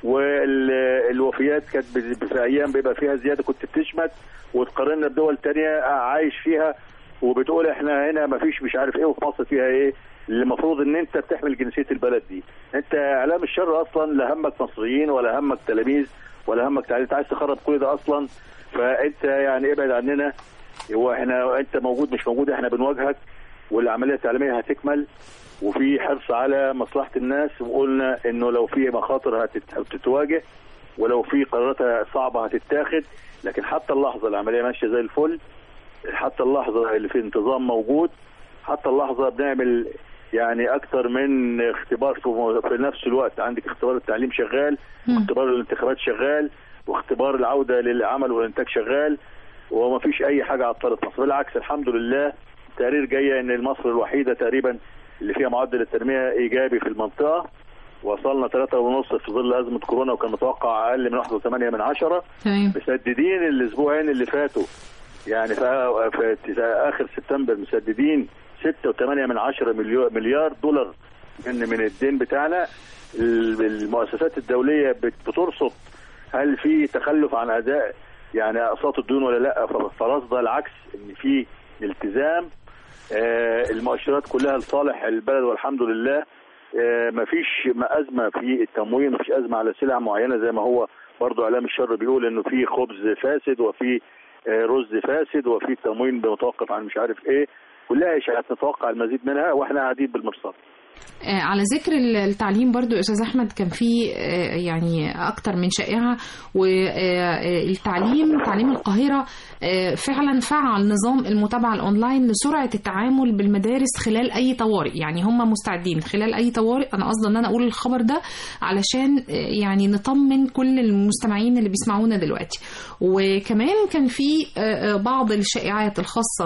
والوفيات كانت بت- في ايام بيبقى فيها زياده كنت بتشمت وتقارنا بدول تانية عايش فيها وبتقول احنا هنا ما فيش مش عارف ايه وفي مصر فيها ايه اللي المفروض ان انت بتحمل جنسيه البلد دي انت اعلام الشر اصلا لا همك مصريين ولا همك تلاميذ ولا همك تعليم انت عايز تخرب كل ده اصلا فانت يعني ابعد عننا هو احنا انت موجود مش موجود احنا بنواجهك والعمليه التعليميه هتكمل وفي حرص على مصلحه الناس وقلنا انه لو في مخاطر هتت- هتتواجه ولو في قرارات صعبه هتتاخد لكن حتى اللحظه العمليه ماشيه زي الفل حتى اللحظه اللي في انتظام موجود حتى اللحظه بنعمل يعني اكتر من اختبار في, في نفس الوقت عندك اختبار التعليم شغال مم. واختبار الانتخابات شغال واختبار العوده للعمل والانتاج شغال وما فيش اي حاجه عطلت مصر بالعكس الحمد لله التقارير جايه ان مصر الوحيده تقريبا اللي فيها معدل التنميه ايجابي في المنطقه وصلنا ثلاثة ونص في ظل أزمة كورونا وكان متوقع أقل من 1.8 من عشرة تمام مسددين الأسبوعين اللي فاتوا يعني في, في آخر سبتمبر مسددين 6.8 من عشرة مليار, مليار دولار من من الدين بتاعنا ال- المؤسسات الدولية بت- بترصد هل في تخلف عن أداء يعني أقساط الديون ولا لا ف- فرصد العكس إن في التزام آه، المؤشرات كلها لصالح البلد والحمد لله آه، مفيش ما أزمة في التموين مفيش أزمة على سلع معينة زي ما هو برضو إعلام الشر بيقول إنه في خبز فاسد وفي آه، رز فاسد وفي تموين متوقف عن مش عارف إيه كلها إشاعات نتوقع المزيد منها وإحنا قاعدين بالمرصاد آه، على ذكر ال- التعليم برضو يا استاذ احمد كان في آه، يعني اكتر من شائعه والتعليم تعليم القاهره آه، فعلا فعل نظام المتابعه الاونلاين لسرعه التعامل بالمدارس خلال اي طوارئ يعني هم مستعدين خلال اي طوارئ انا قصدي ان انا اقول الخبر ده علشان آه، يعني نطمن كل المستمعين اللي بيسمعونا دلوقتي وكمان كان في آه، آه، بعض الشائعات الخاصه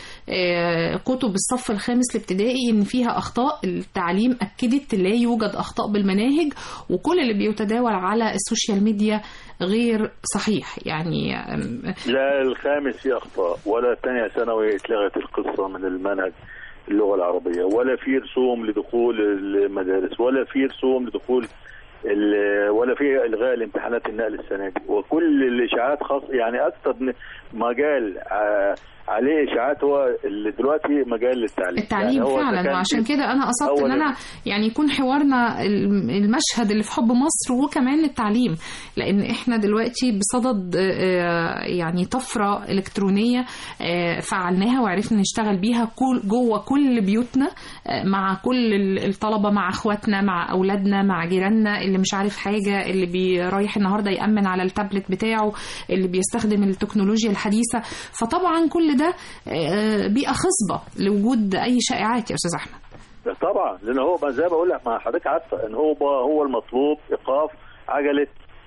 بكتب الصف الخامس الابتدائي ان فيها اخطاء التعليم اكدت لا يوجد اخطاء بالمناهج وكل اللي بيتداول على السوشيال ميديا غير صحيح يعني آم، لا الخامس فيه اخطاء ولا الثانيه ثانوي اتلغت القصه من المنهج اللغه العربيه ولا في رسوم لدخول المدارس ولا في رسوم لدخول ال- ولا في الغاء الامتحانات النقل السنه دي وكل الاشاعات خاص يعني اكثر من مجال ع- عليه اشاعات هو اللي دلوقتي مجال للتعليم التعليم يعني هو فعلا كان وعشان في- كده انا قصدت ان أول- انا يعني يكون حوارنا الم- المشهد اللي في حب مصر وكمان التعليم لان احنا دلوقتي بصدد آه، يعني طفره الكترونيه آه، فعلناها وعرفنا نشتغل بيها كل جوه كل بيوتنا آه، مع كل ال- الطلبه مع اخواتنا مع اولادنا مع جيراننا اللي مش عارف حاجه اللي بيرايح النهارده يامن على التابلت بتاعه اللي بيستخدم التكنولوجيا الحديثه فطبعا كل ده آه، بيئه خصبه لوجود اي شائعات يا استاذ احمد طبعا لان هو ما زي ما بقول لك ما حضرتك عارفه ان هو هو المطلوب ايقاف عجله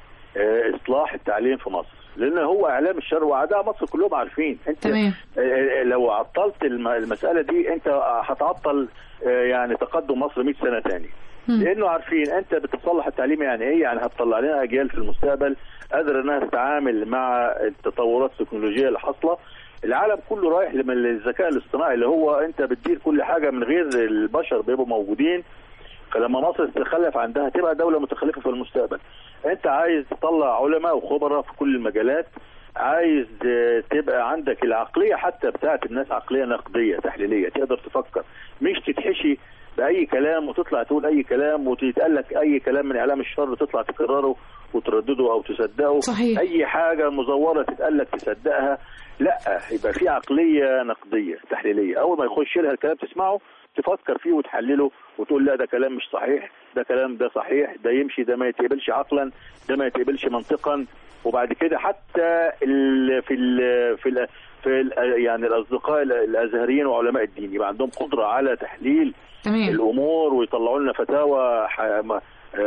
آه، اصلاح التعليم في مصر لان هو اعلام الشر واعداء مصر كلهم عارفين انت تمام. آه، آه، لو عطلت الم- المساله دي انت هتعطل آه، يعني تقدم مصر 100 سنه تاني مم. لانه عارفين انت بتصلح التعليم يعني ايه يعني هتطلع لنا اجيال في المستقبل قادره انها تتعامل مع التطورات التكنولوجيه اللي حاصله العالم كله رايح لمن الذكاء الاصطناعي اللي هو انت بتدير كل حاجه من غير البشر بيبقوا موجودين فلما مصر تتخلف عندها تبقى دوله متخلفه في المستقبل انت عايز تطلع علماء وخبراء في كل المجالات عايز آه، تبقى عندك العقليه حتى بتاعت الناس عقليه نقديه تحليليه تقدر تفكر مش تتحشي باي كلام وتطلع تقول اي كلام وتتقال لك اي كلام من اعلام الشر تطلع تكرره وتردده او تصدقه صحيح. اي حاجه مزوره تتقال لك تصدقها لا يبقى في عقليه نقديه تحليليه اول ما يخش لها الكلام تسمعه تفكر فيه وتحلله وتقول لا ده كلام مش صحيح ده كلام ده صحيح ده يمشي ده ما يتقبلش عقلا ده ما يتقبلش منطقا وبعد كده حتى ال في ال في ال في ال يعني الاصدقاء الازهريين وعلماء الدين يبقى عندهم قدره على تحليل تمام الامور ويطلعوا لنا فتاوى ح- م-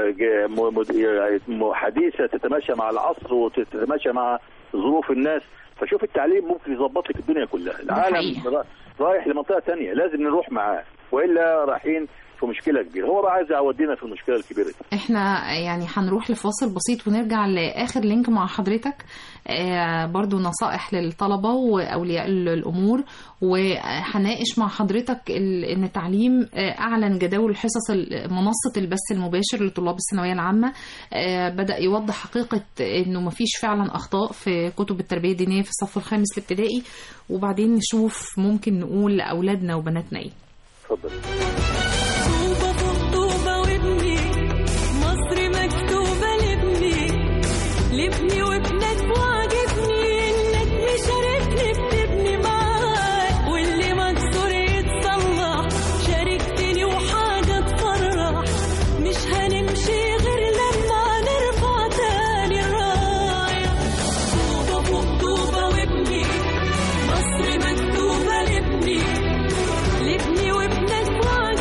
ج- م- مد- م- حديثه تتماشى مع العصر وتتماشى مع ظروف الناس فشوف التعليم ممكن يظبط لك الدنيا كلها العالم حقيقي. را- رايح لمنطقه تانية لازم نروح معاه والا رايحين في مشكله كبيره هو بقى عايز يودينا في المشكله الكبيره دي احنا يعني هنروح لفاصل بسيط ونرجع لاخر لينك مع حضرتك آه برضو نصائح للطلبة واولياء ال- الامور وهناقش مع حضرتك ال- ان التعليم آه اعلن جداول الحصص ال- منصة البث المباشر لطلاب الثانوية العامة آه بدا يوضح حقيقة انه مفيش فعلا اخطاء في كتب التربية الدينية في الصف الخامس الابتدائي وبعدين نشوف ممكن نقول لاولادنا وبناتنا ايه اتفضل طوبة فوق طوبة وابني مصر مكتوبة لابني لابني وابنك وعجبني انك مشاركني بتبني معاك واللي مكسور يتصلح شاركتني وحاجة تفرح مش هنمشي غير لما نرفع تاني الراية طوبة فوق طوبة وابني مصر مكتوبة لابني لابني وابنك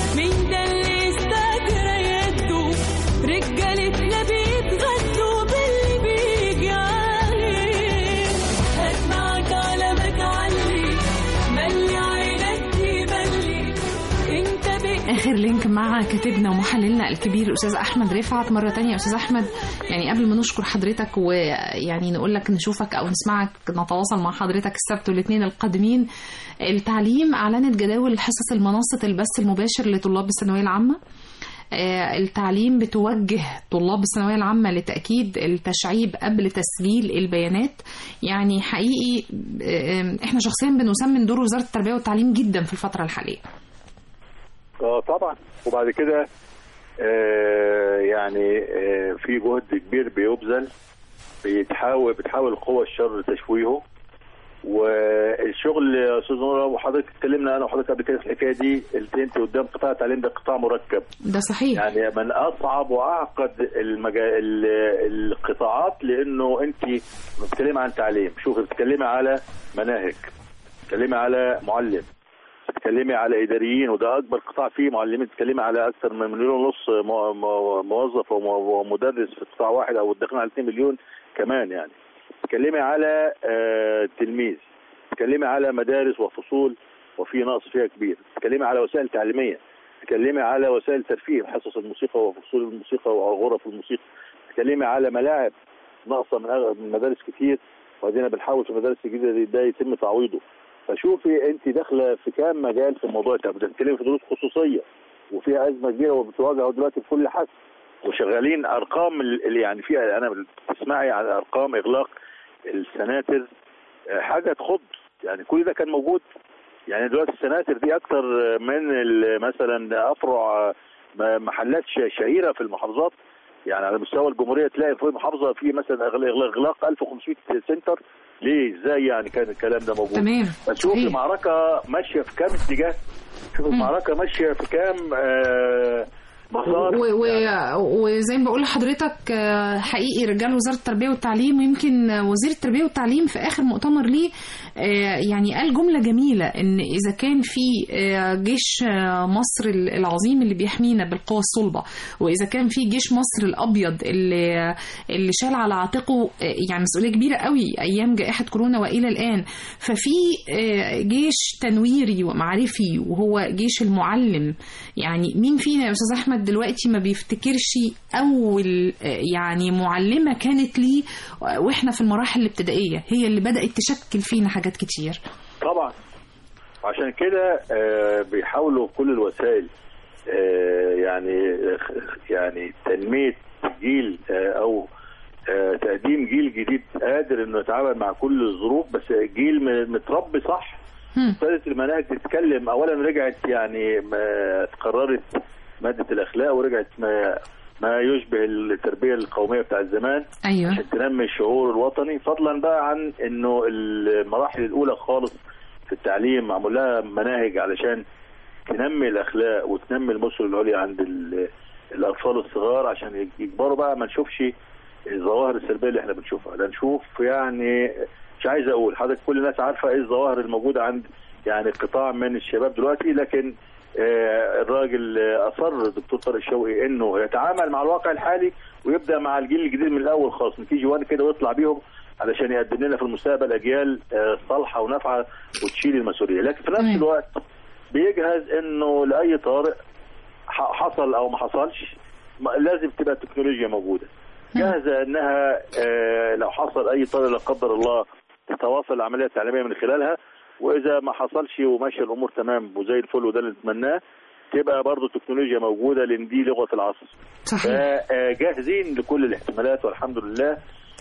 مين ده اللي استجرى يده رجالتنا بيتغدوا باللي بيجي عليه هسمعك على ما تعلي ملي عينك تبلي انت بي اخر لينك مع كاتبنا ومحللنا الكبير الاستاذ احمد رفعت مره تانية يا استاذ احمد يعني قبل ما نشكر حضرتك ويعني نقول لك نشوفك او نسمعك نتواصل مع حضرتك السبت والاثنين القادمين التعليم اعلنت جداول حصص المنصه البث المباشر لطلاب الثانويه العامه آه، التعليم بتوجه طلاب الثانوية العامة لتأكيد التشعيب قبل تسجيل البيانات يعني حقيقي آه، احنا شخصيا بنسمن دور وزارة التربية والتعليم جدا في الفترة الحالية اه طبعا وبعد كده آه يعني آه في جهد كبير بيبذل بيتحاول بتحاول قوى الشر تشويهه والشغل يا استاذ نورا وحضرتك اتكلمنا انا وحضرتك قبل كده في الحكايه دي قلت انت قدام قطاع التعليم ده قطاع مركب ده صحيح يعني من اصعب واعقد المجا... ال- القطاعات لانه انت بتتكلمي عن تعليم شوف بتتكلمي على مناهج بتتكلمي على معلم بتتكلمي على اداريين وده اكبر قطاع فيه معلمين بتتكلمي على اكثر من مليون ونص مو- مو- موظف ومو- ومدرس في قطاع واحد او داخلين على 2 مليون كمان يعني بتتكلمي على آه، تلميذ بتتكلمي على مدارس وفصول وفي نقص فيها كبير بتتكلمي على وسائل تعليميه بتتكلمي على وسائل ترفيه حصص الموسيقى وفصول الموسيقى وغرف الموسيقى بتتكلمي على ملاعب ناقصه من أغ- من مدارس كتير وبعدين بنحاول في المدارس الجديده دي ده يتم تعويضه فشوفي انت داخله في كام مجال في الموضوع ده بتتكلمي في دروس خصوصيه وفيها ازمه كبيره وبتواجهوا دلوقتي في كل حد وشغالين ارقام اللي يعني فيها انا بتسمعي عن ارقام اغلاق السناتر آه، حاجه تخض يعني كل ده كان موجود يعني دلوقتي السناتر دي اكتر من ال- مثلا افرع م- محلات ش- شهيره في المحافظات يعني على مستوى الجمهوريه تلاقي في محافظه في مثلا إغل- اغلاق 1500 سنتر ليه ازاي يعني كان الكلام ده موجود تمام فشوف صحيح. المعركه ماشيه في كام اتجاه شوف المعركه ماشيه في كام آه مسار و- و- وزي ما بقول لحضرتك آه، حقيقي رجال وزاره التربيه والتعليم ويمكن آه، وزير التربيه والتعليم في اخر مؤتمر ليه آه، يعني قال جمله جميله ان اذا كان في آه، جيش آه، مصر العظيم اللي بيحمينا بالقوه الصلبه واذا كان في جيش مصر الابيض اللي اللي شال على عاتقه آه، يعني مسؤوليه كبيره قوي ايام جائحه كورونا والى الان ففي آه، جيش تنويري ومعرفي وهو جيش المعلم يعني مين فينا يا استاذ احمد دلوقتي ما بيفتكرش اول آه، يعني معلمه كانت ليه آه، واحنا في المراحل الابتدائيه هي اللي بدات تشكل فينا حاجات كتير طبعا عشان كده آه، بيحاولوا بكل الوسائل آه، يعني يعني تنميه جيل آه، او آه، تقديم جيل جديد قادر انه يتعامل مع كل الظروف بس جيل م- متربي صح هم. ابتدت المناهج تتكلم اولا رجعت يعني ما قررت ماده الاخلاق ورجعت ما ما يشبه التربيه القوميه بتاع زمان ايوه عشان تنمي الشعور الوطني فضلا بقى عن انه المراحل الاولى خالص في التعليم معمول لها مناهج علشان تنمي الاخلاق وتنمي المثل العليا عند ال- الاطفال الصغار عشان يكبروا بقى ما نشوفش الظواهر السلبيه اللي احنا بنشوفها ده نشوف يعني مش عايز اقول حضرتك كل الناس عارفه ايه الظواهر الموجوده عند يعني قطاع من الشباب دلوقتي لكن آه، الراجل آه، اصر الدكتور طارق الشوقي انه يتعامل مع الواقع الحالي ويبدا مع الجيل الجديد من الاول خالص من كي جي 1 كده ويطلع بيهم علشان يقدم لنا في المستقبل اجيال آه، صالحه ونافعه وتشيل المسؤوليه لكن في نفس مم. الوقت بيجهز انه لاي طارئ ح- حصل او ما حصلش ما- لازم تبقى التكنولوجيا موجوده جاهزه انها آه، لو حصل اي طارئ لا قدر الله تتواصل العمليه التعليميه من خلالها واذا ما حصلش وماشيه الامور تمام وزي الفل وده اللي نتمناه تبقى برضه التكنولوجيا موجوده لان دي لغه العصر صحيح فجاهزين لكل الاحتمالات والحمد لله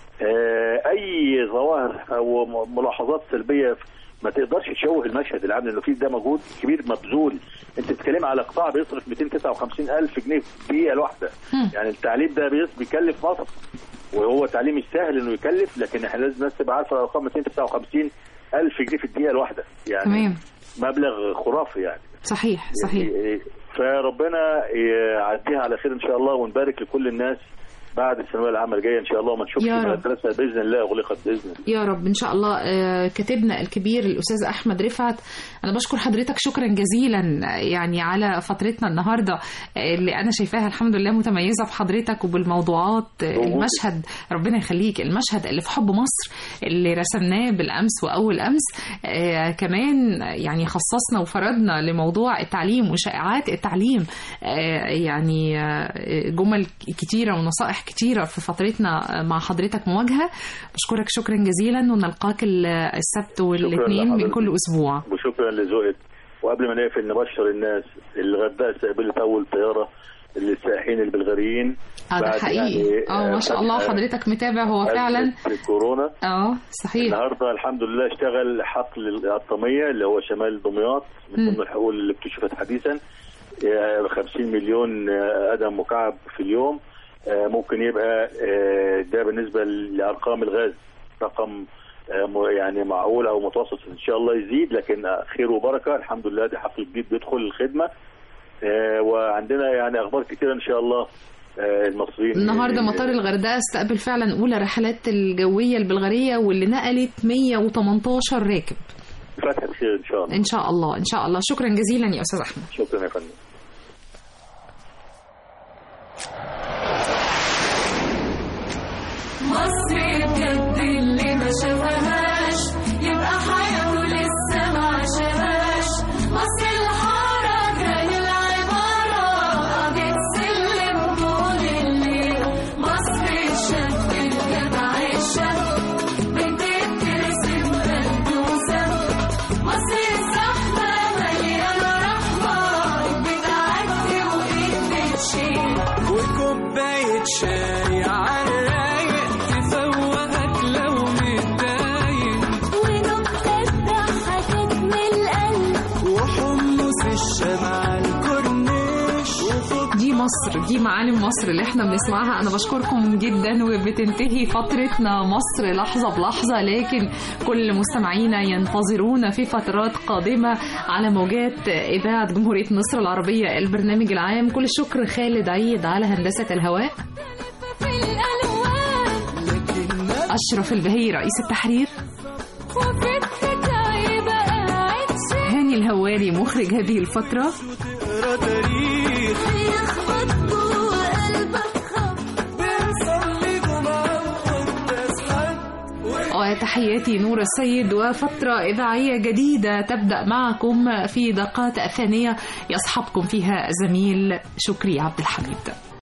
آه، اي ظواهر او م- ملاحظات سلبيه ما تقدرش تشوه المشهد العام لانه في ده مجهود كبير مبذول انت بتتكلم على قطاع بيصرف 259 الف جنيه في الدقيقه الواحده هم. يعني التعليم ده بيص- بيكلف مصر وهو تعليم سهل انه يكلف لكن احنا لازم الناس تبقى عارفه الارقام 259 الف جنيه في الدقيقه الواحده يعني تمام مبلغ خرافي يعني صحيح صحيح فربنا يعديها على خير ان شاء الله ونبارك لكل الناس بعد الثانويه العامه الجايه ان شاء الله ما نشوفش يا رب. المدرسه باذن الله اغلقت باذن الله يا رب ان شاء الله آه، كاتبنا الكبير الاستاذ احمد رفعت انا بشكر حضرتك شكرا جزيلا آه، يعني على فترتنا النهارده آه، اللي انا شايفاها الحمد لله متميزه في حضرتك وبالموضوعات آه، المشهد ربنا يخليك المشهد اللي في حب مصر اللي رسمناه بالامس واول امس آه، كمان يعني خصصنا وفرضنا لموضوع التعليم وشائعات التعليم آه، يعني آه، جمل كتيره ونصائح كتيره في فترتنا مع حضرتك مواجهه بشكرك شكرا جزيلا ونلقاك ال- السبت والاثنين من لحضرتك. كل اسبوع وشكرا لذوقك وقبل ما نقفل نبشر الناس الغردقه استقبلت اول طياره للسائحين البلغاريين اه ده بعد حقيقي يعني، اه ما شاء الله فتح حضرتك متابع هو فعلا أزمة الكورونا اه صحيح النهارده الحمد لله اشتغل حقل القطاميه اللي هو شمال دمياط من مم. ضمن الحقول اللي اكتشفت حديثا آه، 50 مليون آه، قدم مكعب في اليوم آه، ممكن يبقى آه، ده بالنسبه لارقام الغاز رقم آه، م- يعني معقول او متوسط ان شاء الله يزيد لكن آه، خير وبركه الحمد لله ده حقل جديد بيدخل الخدمه آه، وعندنا يعني اخبار كتيره ان شاء الله آه، المصريين النهارده مطار الغردقه استقبل فعلا اولى رحلات الجويه البلغاريه واللي نقلت 118 راكب فتحة خير ان شاء الله ان شاء الله ان شاء الله شكرا جزيلا يا استاذ احمد شكرا يا فندم مصر بجد اللي ما شافهاش يبقى حياته لسه ما عاشهاش مصر الحارة العبارة قضية سلم طول الليل مصر الشاب الجدع الشاب بتترسم ملبوسة مصر الزحمة مليانة رحمة بتعدي وإيد بتشيل وكوباية شاي عالرايق تفوقك لو متضايق ونكتة ضحكت من القلب وحمص الشمع على الكورنيش وفوق دي مصر دي معالم مصر اللي احنا بنسمعها انا بشكركم جدا وبتنتهي فترتنا مصر لحظة بلحظة لكن كل مستمعينا ينتظرونا في فترات قادمة على موجات إذاعة جمهورية مصر العربية البرنامج العام كل الشكر خالد عيد على هندسة الهواء في الألوان أشرف البهي رئيس التحرير وفي الحكاية بقى قاعد هاني الهواري مخرج هذه الفترة تقرا تاريخ يخبط جوه قلبك خبط بنصلي جمعة وقداس حد وتحياتي نور السيد وفترة إذاعية جديدة تبدأ معكم في دقات ثانية يصحبكم فيها زميل شكري عبد الحميد